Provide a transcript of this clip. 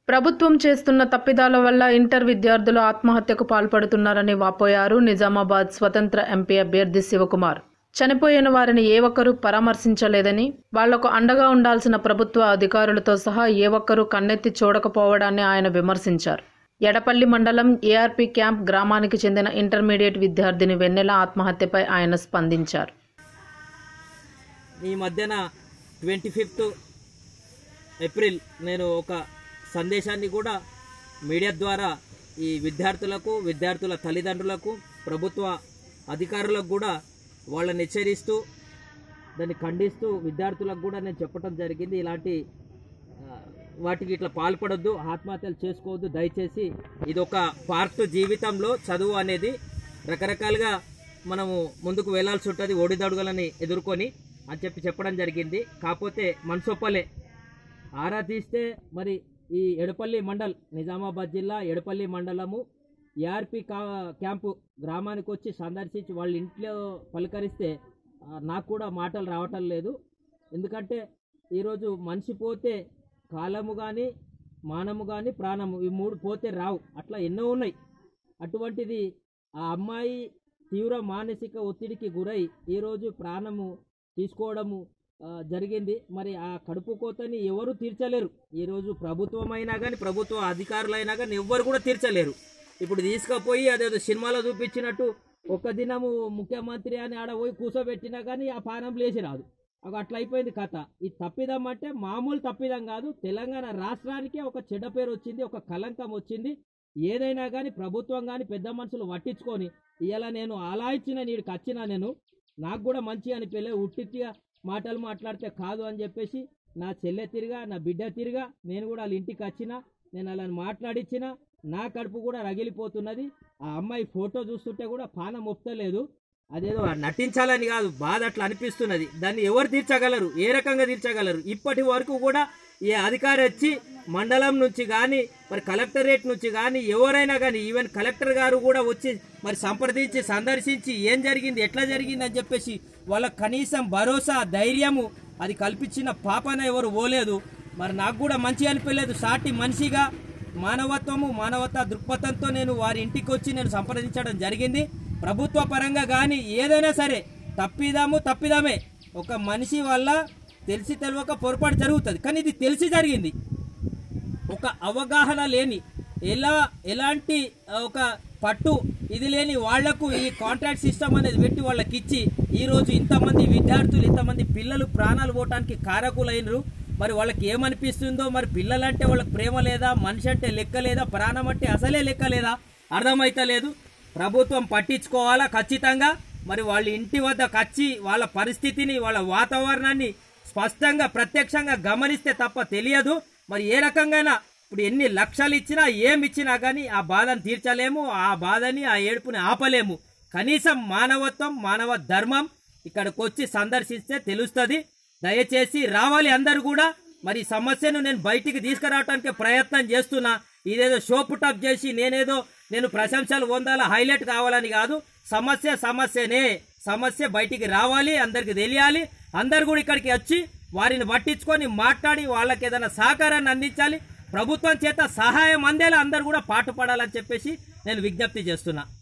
ప్రభుత్వం చేస్తున్న తప్పిదాల వల్ల ఇంటర్ విద్యార్థులు ఆత్మహత్యకు పాల్పడుతున్నారని వాపోయారు నిజామాబాద్ స్వతంత్ర ఎంపీ అభ్యర్థి శివకుమార్ చనిపోయిన వారిని ఏ ఒక్కరూ పరామర్శించలేదని వాళ్లకు అండగా ఉండాల్సిన ప్రభుత్వ అధికారులతో సహా ఏ ఒక్కరూ కన్నెత్తి చూడకపోవడాన్ని ఆయన విమర్శించారు ఎడపల్లి మండలం ఏఆర్పీ క్యాంప్ గ్రామానికి చెందిన ఇంటర్మీడియట్ విద్యార్థిని వెన్నెల ఆత్మహత్యపై ఆయన స్పందించారు ఈ మధ్యన ట్వంటీ ఫిఫ్త్ ఏప్రిల్ నేను ఒక సందేశాన్ని కూడా మీడియా ద్వారా ఈ విద్యార్థులకు విద్యార్థుల తల్లిదండ్రులకు ప్రభుత్వ అధికారులకు కూడా వాళ్ళని హెచ్చరిస్తూ దాన్ని ఖండిస్తూ విద్యార్థులకు కూడా నేను చెప్పడం జరిగింది ఇలాంటి ఆ, వాటికి ఇట్లా పాల్పడొద్దు ఆత్మహత్యలు చేసుకోవద్దు దయచేసి ఇది ఒక పార్ట్ జీవితంలో చదువు అనేది రకరకాలుగా మనము ముందుకు వెళ్లాల్సి ఉంటుంది ఒడిదడుగులని ఎదుర్కొని అని చెప్పి చెప్పడం జరిగింది కాకపోతే మనసొప్పలే ఆరా తీస్తే మరి ఈ ఎడపల్లి మండల్ నిజామాబాద్ జిల్లా ఎడపల్లి మండలము ఏఆర్పి కా క్యాంపు గ్రామానికి వచ్చి సందర్శించి వాళ్ళ ఇంట్లో పలకరిస్తే ఆ, నాకు కూడా మాటలు రావటం లేదు ఎందుకంటే ఈరోజు మనిషి పోతే కాలము కానీ మానము కానీ ప్రాణము ఈ మూడు పోతే రావు అట్లా ఎన్నో ఉన్నాయి అటువంటిది ఆ అమ్మాయి తీవ్ర మానసిక ఒత్తిడికి గురై ఈరోజు ప్రాణము తీసుకోవడము ఆ, జరిగింది మరి ఆ కడుపు కోతని ఎవరు తీర్చలేరు ఈరోజు ప్రభుత్వం అయినా కానీ ప్రభుత్వ అధికారులైనా కానీ ఎవ్వరు కూడా తీర్చలేరు ఇప్పుడు తీసుకుపోయి అదేదో సినిమాలో చూపించినట్టు ఒక దినము ముఖ్యమంత్రి అని ఆడ పోయి కూర్చోబెట్టినా కానీ ఆ పానం లేచి రాదు అగో అట్లా అయిపోయింది కథ ఈ తప్పిదం అంటే మామూలు తప్పిదం కాదు తెలంగాణ రాష్ట్రానికే ఒక చెడ్డ పేరు వచ్చింది ఒక కలంకం వచ్చింది ఏదైనా కానీ ప్రభుత్వం కానీ పెద్ద మనుషులు పట్టించుకొని ఇలా నేను అలా ఇచ్చిన నీడికి వచ్చినా నేను నాకు కూడా మంచి అనిపించలే ఉట్టిగా మాటలు మాట్లాడితే కాదు అని చెప్పేసి నా చెల్లె తిరిగా నా బిడ్డ తిరిగా నేను కూడా వాళ్ళ ఇంటికి వచ్చిన నేను అలా మాట్లాడిచ్చిన నా కడుపు కూడా రగిలిపోతున్నది ఆ అమ్మాయి ఫోటో చూస్తుంటే కూడా పానం ఒప్పుతలేదు అదేదో నటించాలని కాదు బాధ అట్లా అనిపిస్తున్నది దాన్ని ఎవరు తీర్చగలరు ఏ రకంగా తీర్చగలరు ఇప్పటి వరకు కూడా ఈ అధికారి వచ్చి మండలం నుంచి కానీ మరి కలెక్టరేట్ నుంచి కానీ ఎవరైనా కానీ ఈవెన్ కలెక్టర్ గారు కూడా వచ్చి మరి సంప్రదించి సందర్శించి ఏం జరిగింది ఎట్లా జరిగింది అని చెప్పేసి వాళ్ళకి కనీసం భరోసా ధైర్యము అది కల్పించిన పాపన ఎవరు పోలేదు మరి నాకు కూడా మంచి అనిపించలేదు సాటి మనిషిగా మానవత్వము మానవతా దృక్పథంతో నేను వారి ఇంటికి వచ్చి నేను సంప్రదించడం జరిగింది ప్రభుత్వ పరంగా కానీ ఏదైనా సరే తప్పిదాము తప్పిదామే ఒక మనిషి వల్ల తెలిసి తెలియక పొరపాటు జరుగుతుంది కానీ ఇది తెలిసి జరిగింది ఒక అవగాహన లేని ఎలా ఎలాంటి ఆ, ఒక పట్టు ఇది లేని వాళ్లకు ఈ కాంట్రాక్ట్ సిస్టమ్ అనేది పెట్టి వాళ్ళకి ఇచ్చి ఈరోజు ఇంతమంది విద్యార్థులు ఇంతమంది పిల్లలు ప్రాణాలు పోవటానికి కారకులైనరు మరి వాళ్ళకి ఏమనిపిస్తుందో మరి పిల్లలంటే వాళ్ళకి ప్రేమ లేదా మనిషి అంటే లెక్క లేదా ప్రాణం అంటే అసలే లెక్క లేదా అర్థమైతలేదు ప్రభుత్వం పట్టించుకోవాలా ఖచ్చితంగా మరి వాళ్ళ ఇంటి వద్దకు వచ్చి వాళ్ళ పరిస్థితిని వాళ్ళ వాతావరణాన్ని స్పష్టంగా ప్రత్యక్షంగా గమనిస్తే తప్ప తెలియదు మరి ఏ రకంగా ఇప్పుడు ఎన్ని లక్షలు ఇచ్చినా ఏమి ఇచ్చినా కానీ ఆ బాధను తీర్చలేము ఆ బాధని ఆ ఏడుపుని ఆపలేము కనీసం మానవత్వం మానవ ధర్మం ఇక్కడికి వచ్చి సందర్శిస్తే తెలుస్తుంది దయచేసి రావాలి అందరు కూడా మరి ఈ సమస్యను నేను బయటికి తీసుకురావడానికి ప్రయత్నం చేస్తున్నా ఇదేదో షో పుటప్ చేసి నేనేదో నేను ప్రశంసలు పొందాలా హైలైట్ కావాలని కాదు సమస్య సమస్యనే సమస్య బయటికి రావాలి అందరికి తెలియాలి అందరు కూడా ఇక్కడికి వచ్చి వారిని పట్టించుకొని మాట్లాడి వాళ్ళకి ఏదైనా సహకారాన్ని అందించాలి ప్రభుత్వం చేత సహాయం అందేలా అందరు కూడా పాటుపడాలని చెప్పేసి నేను విజ్ఞప్తి చేస్తున్నా